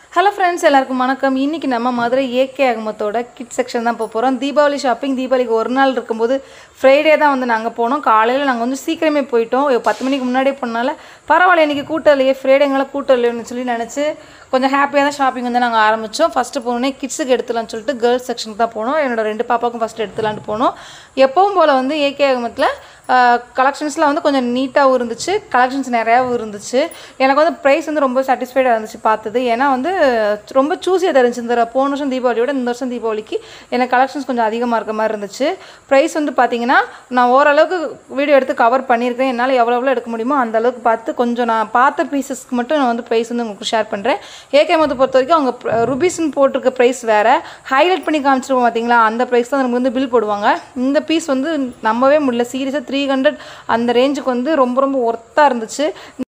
hello friends எல்லாருக்கும் வணக்கம் இன்றைக்கி நம்ம மதுரை ஏகே அகமத்தோட கிட் செக்ஷன் தான் போக போகிறோம் தீபாவளி ஷாப்பிங் தீபாவளிக்கு ஒரு நாள் இருக்கும்போது ஃப்ரைடே தான் வந்து நாங்கள் போனோம் காலையில் நாங்கள் வந்து சீக்கிரமே போயிட்டோம் ஒரு பத்து மணிக்கு முன்னாடியே போனால பரவாயில்ல இன்றைக்கி கூட்டம் இல்லையே ஃப்ரைடேங்கள கூட்டம் இல்லைன்னு சொல்லி நினச்சி கொஞ்சம் ஹாப்பியாக தான் ஷாப்பிங் வந்து நாங்கள் ஆரம்பித்தோம் ஃபஸ்ட்டு போனோடனே கிட்ஸுக்கு எடுத்துலாம்னு சொல்லிட்டு கேர்ள்ஸ் செக்ஷனுக்கு தான் போனோம் என்னோட ரெண்டு பாப்பாவுக்கும் ஃபஸ்ட்டு எடுத்துலான்ட்டு போனோம் எப்பவும் போல் வந்து ஏகே அகமத்தில் கலெக்ஷன்ஸ்லாம் வந்து கொஞ்சம் நீட்டாகவும் இருந்துச்சு கலெக்ஷன்ஸ் நிறையாவும் இருந்துச்சு எனக்கு வந்து ப்ரைஸ் வந்து ரொம்ப சாட்டிஸ்ஃபைடாக இருந்துச்சு பார்த்தது ஏன்னா வந்து ரொம்ப சூஸியாக தெரிஞ்சு இந்த போன வருஷம் தீபாவளியோட இந்த வருஷம் தீபாவளிக்கு எனக்கு கலெக்ஷன்ஸ் கொஞ்சம் அதிகமாக இருக்க மாதிரி இருந்துச்சு ப்ரைஸ் வந்து பார்த்தீங்கன்னா நான் ஓரளவுக்கு வீடியோ எடுத்து கவர் பண்ணியிருக்கேன் என்னால் எவ்வளோ எவ்வளோ எடுக்க முடியுமோ அந்த அளவுக்கு பார்த்து கொஞ்சம் நான் பார்த்த பீசஸ்க்கு மட்டும் நான் வந்து ப்ரைஸ் வந்து உங்களுக்கு ஷேர் பண்ணுறேன் ஏகே மொத்த பொறுத்த வரைக்கும் அவங்க ருபீஸ்னு போட்டிருக்க ப்ரைஸ் வேறு ஹைலைட் பண்ணி காமிச்சிருவோம் பார்த்தீங்களா அந்த ப்ரைஸ் தான் நமக்கு வந்து பில் போடுவாங்க இந்த பீஸ் வந்து நம்பவே முடியல சீரியஸாக த்ரீ ஹண்ட்ரட் அந்த ரேஞ்சுக்கு வந்து ரொம்ப ரொம்ப ஒர்த்தாக இருந்துச்சு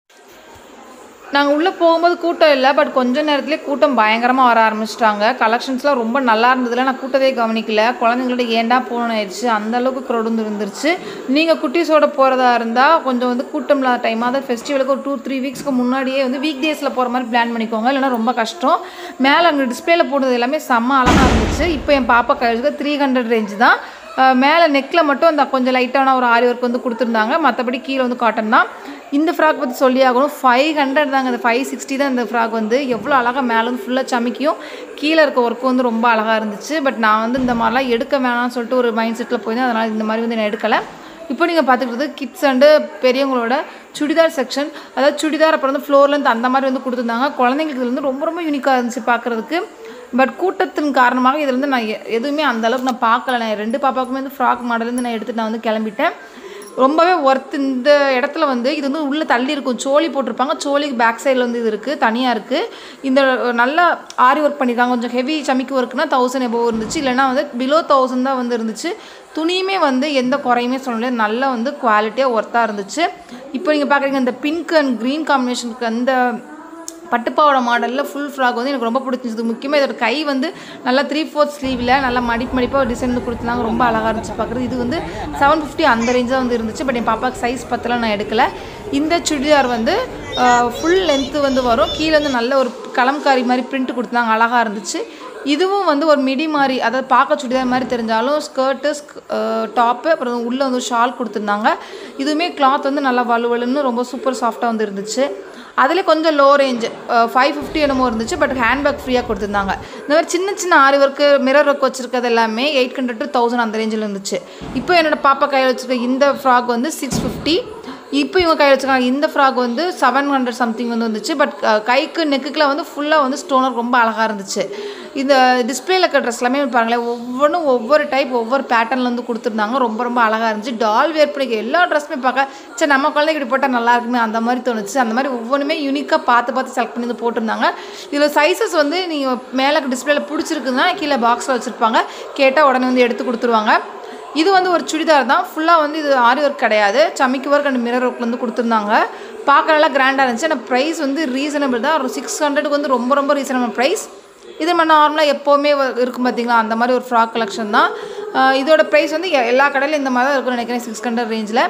நாங்கள் உள்ளே போகும்போது கூட்டம் இல்லை பட் கொஞ்ச நேரத்துலேயே கூட்டம் பயங்கரமாக வர ஆரம்பிச்சிட்டாங்க கலெக்ஷன்ஸ்லாம் ரொம்ப நல்லா இருந்ததுல நான் கூட்டவே கவனிக்கல குழந்தைங்களோட ஏன்டா போகணும் ஆயிடுச்சு அந்த அளவுக்கு க்ரௌட் வந்து இருந்துருச்சு நீங்கள் குட்டீஸோட போகிறதா இருந்தால் கொஞ்சம் வந்து கூட்டம் இல்லாத டைம் அதாவது ஃபெஸ்டிவலுக்கு ஒரு டூ த்ரீ வீக்ஸ்க்கு முன்னாடியே வந்து வீக் டேஸில் போகிற மாதிரி பிளான் பண்ணிக்கோங்க இல்லைனா ரொம்ப கஷ்டம் மேலே அங்கே டிஸ்பிளேல போடுறது எல்லாமே செம்ம அழகாக இருந்துச்சு இப்போ என் பாப்பா கையில் த்ரீ ஹண்ட்ரட் ரேஞ்சு தான் மேலே நெக்கில் மட்டும் அந்த கொஞ்சம் லைட்டான ஒரு ஆரி ஒர்க் வந்து கொடுத்துருந்தாங்க மற்றபடி கீழே வந்து காட்டன் தான் இந்த ஃப்ராக் பற்றி சொல்லி ஆகணும் ஃபைவ் ஹண்ட்ரட் தாங்க இந்த ஃபைவ் சிக்ஸ்டி தான் இந்த ஃப்ராக் வந்து எவ்வளோ அழகாக மேலே வந்து ஃபுல்லாக சமைக்கியும் கீழே இருக்க ஒர்க்கு வந்து ரொம்ப அழகாக இருந்துச்சு பட் நான் வந்து இந்த மாதிரிலாம் எடுக்க வேணாம்னு சொல்லிட்டு ஒரு மைண்ட் செட்டில் போயிருந்தேன் அதனால் இந்த மாதிரி வந்து நான் எடுக்கலை இப்போ நீங்கள் பார்த்துக்கிறது கிட்ஸ் அண்டு பெரியவங்களோட சுடிதார் செக்ஷன் அதாவது சுடிதார் அப்புறம் வந்து ஃப்ளோர்லேருந்து அந்த மாதிரி வந்து கொடுத்துருந்தாங்க குழந்தைங்களுக்கு இது வந்து ரொம்ப ரொம்ப யூனிக்காக இருந்துச்சு பார்க்குறதுக்கு பட் கூட்டத்தின் காரணமாக இதில் வந்து நான் எ- எதுவுமே அந்த அளவுக்கு நான் பார்க்கல நான் ரெண்டு பாப்பாக்குமே வந்து ஃப்ராக் மாடலேருந்து நான் எடுத்துட்டு நான் வந்து கிளம்பிட்டேன் ரொம்பவே ஒர்த் இந்த இடத்துல வந்து இது வந்து உள்ளே தள்ளி இருக்கும் சோழி போட்டிருப்பாங்க சோழிக்கு பேக் சைடில் வந்து இது இருக்குது தனியாக இருக்குது இந்த நல்லா ஆரி ஒர்க் பண்ணியிருக்காங்க கொஞ்சம் ஹெவி சமிக்கு ஒர்க்னா தௌசண்ட் எபோவ் இருந்துச்சு இல்லைனா வந்து பிலோ தௌசண்ட் தான் வந்து இருந்துச்சு துணியுமே வந்து எந்த குறையுமே சொல்லல நல்லா வந்து குவாலிட்டியாக ஒர்த்தாக இருந்துச்சு இப்போ நீங்கள் பார்க்குறீங்க இந்த பிங்க் அண்ட் க்ரீன் காம்பினேஷனுக்கு அந்த பட்டுப்பாவோட மாடலில் ஃபுல் ஃப்ராக் வந்து எனக்கு ரொம்ப பிடிச்சிருந்தது முக்கியமாக இதோட கை வந்து நல்லா த்ரீ ஃபோர்த் ஸ்லீவில் நல்லா மடிப்பு மடிப்பாக டிசைன் வந்து கொடுத்துருந்தாங்க ரொம்ப அழகாக இருந்துச்சு பார்க்குறது இது வந்து செவன் ஃபிஃப்டி அந்த ரேஞ்சாக வந்து இருந்துச்சு பட் என் பாப்பாக்கு சைஸ் பத்தலாம் நான் எடுக்கல இந்த சுடிதார் வந்து ஃபுல் லென்த்து வந்து வரும் கீழே வந்து நல்ல ஒரு கலம்காரி மாதிரி பிரிண்ட் கொடுத்தாங்க அழகாக இருந்துச்சு இதுவும் வந்து ஒரு மிடி மாதிரி அதாவது பார்க்க சுடிதார் மாதிரி தெரிஞ்சாலும் ஸ்கர்ட்டு டாப்பு அப்புறம் உள்ளே வந்து ஷால் கொடுத்துருந்தாங்க இதுவுமே கிளாத் வந்து நல்லா வலுவலுன்னு ரொம்ப சூப்பர் சாஃப்டாக வந்து இருந்துச்சு அதில் கொஞ்சம் லோ ரேஞ்சு ஃபைவ் ஃபிஃப்டி என்னமோ இருந்துச்சு பட் ஹேண்ட்பேக் ஃப்ரீயாக கொடுத்துருந்தாங்க இந்த மாதிரி சின்ன சின்ன ஆரி ஒர்க்கு மிரர் ஒர்க் வச்சிருக்கிறது எல்லாமே எயிட் ஹண்ட்ரட் டு தௌசண்ட் அந்த ரேஞ்சில் இருந்துச்சு இப்போ என்னோட பாப்பா கையில் வச்சிருக்க இந்த ஃப்ராக் வந்து சிக்ஸ் ஃபிஃப்டி இப்போ இவங்க கையில் வச்சுருக்காங்க இந்த ஃப்ராக் வந்து செவன் ஹண்ட்ரட் சம்திங் வந்து வந்துச்சு பட் கைக்கு நெக்குக்குலாம் வந்து ஃபுல்லாக வந்து ஸ்டோனர் ரொம்ப அழகாக இருந்துச்சு இந்த டிஸ்பிளேல இருக்க ட்ரெஸ் எல்லாமே பாருங்களேன் ஒவ்வொன்றும் ஒவ்வொரு டைப் ஒவ்வொரு பேட்டர்னில் வந்து கொடுத்துருந்தாங்க ரொம்ப ரொம்ப அழகாக இருந்துச்சு டால் வேர் பண்ணிக்க எல்லா ட்ரெஸ்ஸுமே பார்க்க சரி நம்ம குழந்தைக்கு இப்படி போட்டால் நல்லா இருக்குமே அந்த மாதிரி தோணுச்சு அந்த மாதிரி ஒவ்வொன்றுமே யூனிக்காக பார்த்து பார்த்து செலக்ட் பண்ணி வந்து போட்டிருந்தாங்க இதில் சைஸஸ் வந்து நீங்கள் மேலே டிஸ்பிளேல பிடிச்சிருக்குன்னா கீழே பாக்ஸில் வச்சுருப்பாங்க கேட்டால் உடனே வந்து எடுத்து கொடுத்துருவாங்க இது வந்து ஒரு சுடிதார் தான் ஃபுல்லாக வந்து இது ஆரி ஒர்க் கிடையாது சமிக்கு ஒர்க் அண்ட் மிரர் ஒர்க் வந்து கொடுத்துருந்தாங்க பார்க்க நல்லா கிராண்டாக இருந்துச்சு ஆனால் ப்ரைஸ் வந்து ரீசனபிள் தான் ஒரு சிக்ஸ் ஹண்ட்ரடுக்கு வந்து ரொம்ப ரொம்ப ரீசனபிள் ப்ரைஸ் இது நம்ம நார்மலாக எப்போவுமே வ- இருக்கும் பார்த்தீங்களா அந்த மாதிரி ஒரு ஃப்ராக் கலெக்ஷன் தான் ஆஹ் இதோட ப்ரைஸ் வந்து எ- எல்லா கடையிலும் இந்த மாதிரி தான் இருக்கும்னு நினைக்கிறேன் சிக்ஸ் ஹண்ட்ரட் ரேஞ்சில்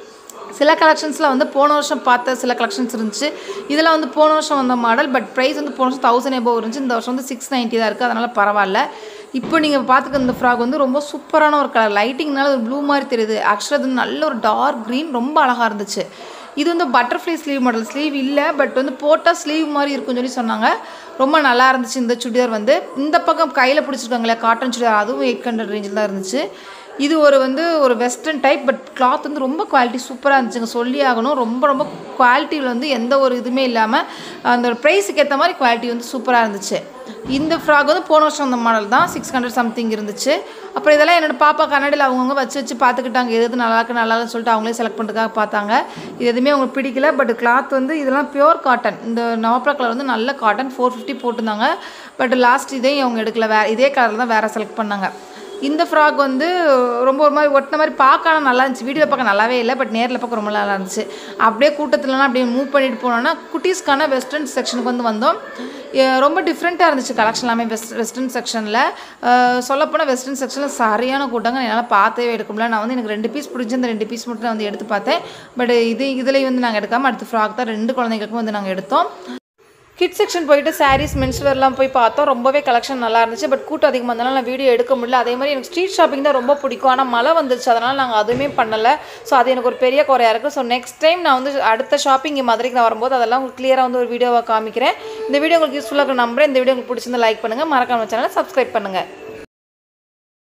சில கலெக்ஷன்ஸில் வந்து போன வருஷம் பார்த்த சில கலெக்ஷன்ஸ் இருந்துச்சு இதெல்லாம் வந்து போன வருஷம் வந்த மாடல் பட் ப்ரைஸ் வந்து போன வருஷம் தௌசண்ட் எபோவ் இருந்துச்சு இந்த வருஷம் வந்து சிக்ஸ் நைன்ட்டி தான் இருக்குது அதனால் பரவாயில்ல இப்போ நீங்கள் பார்த்துக்க இந்த ஃப்ராக் வந்து ரொம்ப சூப்பரான ஒரு கலர் லைட்டிங்னால ஒரு ப்ளூ மாதிரி தெரியுது ஆக்சுவலாக அது நல்ல ஒரு டார்க் க்ரீன் ரொம்ப அழகாக இருந்துச்சு இது வந்து பட்டர்ஃப்ளை ஸ்லீவ் மாடல் ஸ்லீவ் இல்லை பட் வந்து போட்டால் ஸ்லீவ் மாதிரி இருக்கும்னு சொல்லி சொன்னாங்க ரொம்ப நல்லா இருந்துச்சு இந்த சுடிதார் வந்து இந்த பக்கம் கையில் பிடிச்சிருக்காங்களே காட்டன் சுடிதார் அதுவும் எயிட் ஹண்ட்ரட் ரேஞ்சில் தான் இருந்துச்சு இது ஒரு வந்து ஒரு வெஸ்டர்ன் டைப் பட் கிளாத் வந்து ரொம்ப குவாலிட்டி சூப்பராக இருந்துச்சுங்க சொல்லி ஆகணும் ரொம்ப ரொம்ப குவாலிட்டியில் வந்து எந்த ஒரு இதுவுமே இல்லாமல் அந்த ப்ரைஸுக்கு ஏற்ற மாதிரி குவாலிட்டி வந்து சூப்பராக இருந்துச்சு இந்த ஃப்ராக் வந்து போன வருஷம் அந்த மாடல் தான் சிக்ஸ் ஹண்ட்ரட் சம்திங் இருந்துச்சு அப்புறம் இதெல்லாம் என்னோட பாப்பா கண்ணாடியில் அவங்கவுங்க வச்சு வச்சு பார்த்துக்கிட்டாங்க எது எது நல்லா இருக்கு நல்லா இருக்குன்னு சொல்லிட்டு அவங்களே செலக்ட் பண்ணுறதுக்காக பார்த்தாங்க இது எதுவுமே அவங்களுக்கு பிடிக்கல பட் கிளாத் வந்து இதெல்லாம் பியூர் காட்டன் இந்த நவப்பா கலர் வந்து நல்ல காட்டன் ஃபோர் ஃபிஃப்டி போட்டிருந்தாங்க பட் லாஸ்ட் இதே அவங்க எடுக்கல வே இதே கலரில் தான் வேறு செலக்ட் பண்ணாங்க இந்த ஃப்ராக் வந்து ரொம்ப ஒரு மாதிரி ஒட்டின மாதிரி பார்க்க ஆனா நல்லா இருந்துச்சு வீடியோ பார்க்க நல்லாவே இல்லை பட் நேரில் பார்க்க ரொம்ப நல்லா இருந்துச்சு அப்படியே கூட்டத்துலலாம் அப்படியே மூவ் பண்ணிட்டு போனோன்னா குட்டீஸ்க்கான வெஸ்டர்ன் செக்ஷனுக்கு வந்து வந்தோம் எ- ரொம்ப டிஃப்ரெண்ட்டாக இருந்துச்சு கலெக்ஷன் எல்லாமே வெஸ்ட் வெஸ்டர்ன் செக்ஷனில் சொல்லப்போனால் வெஸ்டர்ன் செக்ஷனில் சரியான கூட்டங்க என்னால் பார்த்தே எடுக்க முடியல நான் வந்து எனக்கு ரெண்டு பீஸ் பிடிச்சி அந்த ரெண்டு பீஸ் மட்டும் நான் வந்து எடுத்து பார்த்தேன் பட் இது இதுலேயும் வந்து நாங்கள் எடுக்காமல் அடுத்து ஃப்ராக் தான் ரெண்டு குழந்தைங்களுக்கும் வந்து நாங்கள் எடுத்தோம் கிட் செக்ஷன் போயிட்டு சாரீஸ் மென்ஸ்வேர்லாம் போய் பார்த்தோம் ரொம்பவே கலெக்ஷன் நல்லா இருந்துச்சு பட் கூட்டம் அதிகமாக இருந்தனால நான் வீடியோ எடுக்க முடியல அதே மாதிரி எனக்கு ஸ்ட்ரீட் ஷாப்பிங் தான் ரொம்ப பிடிக்கும் ஆனால் மழை வந்துச்சு அதனால் நாங்கள் அதுவுமே பண்ணலை ஸோ அது எனக்கு ஒரு பெரிய குறையாக இருக்குது ஸோ நெக்ஸ்ட் டைம் நான் வந்து அடுத்த ஷாப்பிங் மதுரைக்கு நான் வரும்போது அதெல்லாம் உங்களுக்கு கிளியராக வந்து ஒரு வீடியோவாக காமிக்கிறேன் இந்த வீடியோ உங்களுக்கு யூஸ்ஃபுல்லாக நம்புறேன் இந்த வீடியோ உங்களுக்கு பிடிச்சிருந்தா லைக் பண்ணுங்கள் மறக்காம சேனலை சப்ஸ்கிரைப் பண்ணுங்கள்